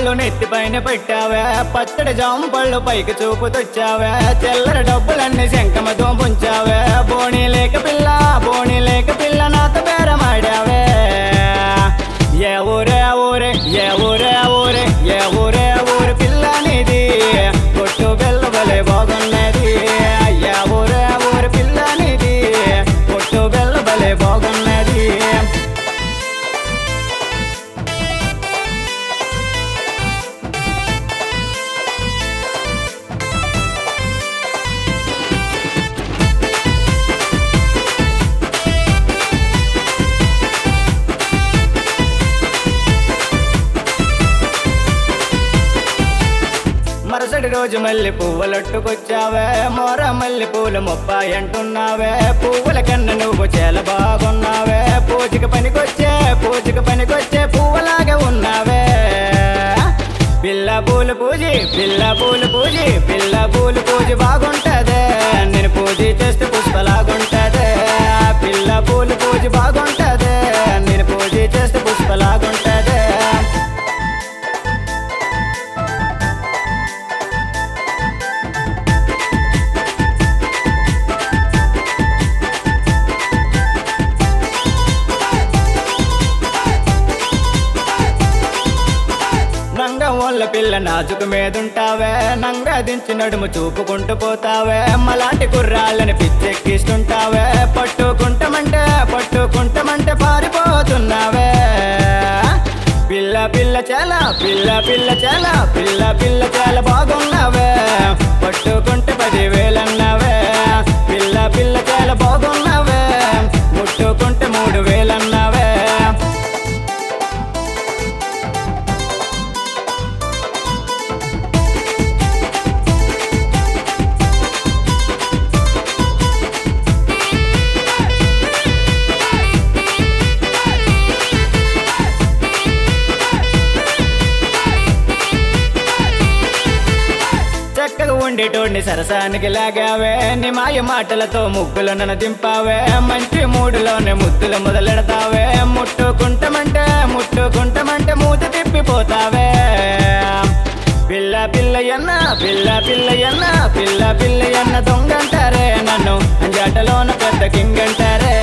పళ్ళు నెత్తి పైన పెట్టావే పచ్చడి జామ పళ్ళు పైకి చూపుతొచ్చావే చిల్లర డబ్బులన్నీ శంఖమతో పుంచావే బోణి లేక పిల్ల బోణి లేక పిల్ల నాతో బేరమాడావే ఏ ఊరే ఊరే ఏ ఊరే ఊరే ఏ ఊరే ఊరు పిల్ల నీది కొట్టు బెల్ల బలే బాగున్నది ఏ ఊరే ఊరు పిల్ల నీది కొట్టు బెల్ల బలే బాగున్నది మరుసటి రోజు మళ్ళీ పువ్వులట్టుకొచ్చావే మోర మల్లి పూలు ముప్పాయి అంటున్నావే పువ్వుల కన్నా నువ్వు చాలా బాగున్నావే పూజకి పనికొచ్చే పూజకి పనికొచ్చే పువ్వులాగా ఉన్నావే పిల్ల పూలు పూజి పిల్ల పూలు పూజి పిల్ల పూలు పూజి బాగుంటదే నేను పూజ చేస్తే పుష్పలాగుంటదే పిల్ల పూలు పూజి బాగుంటదే నేను పూజ చేస్తే పుష్పలాగుంటదే నంగ ఓళ్ళ పిల్ల నాజుకు మీదుంటావే నంగ దించి నడుము చూపుకుంటూ పోతావే మలాంటి కుర్రాళ్ళని పిచ్చెక్కిస్తుంటావే పట్టుకుంటామంటే పట్టుకుంటామంటే పారిపోతున్నావే పిల్ల పిల్ల చాలా పిల్ల పిల్ల చాలా పిల్ల పిల్ల చాలా బాగున్నావే పట్టుకుంటే పదివేలన్నావే పిల్ల పిల్ల చాలా బాగున్నావే ముట్టుకుంటే మూడు వేలన్నావే చక్కగా ఉండేటోడిని సరసానికి లాగావే నీ మాయ మాటలతో ముగ్గులు నన్ను దింపావే మంచి మూడులోనే ముద్దులు మొదలెడతావే ముట్టుకుంటామంటే ముట్టుకుంటామంటే మూత తిప్పిపోతావే పిల్ల పిల్ల ఎన్న పిల్ల పిల్ల ఎన్న పిల్ల పిల్ల ఎన్న దొంగంటారే నన్ను అంజాటలోన పెద్ద కింగంటారే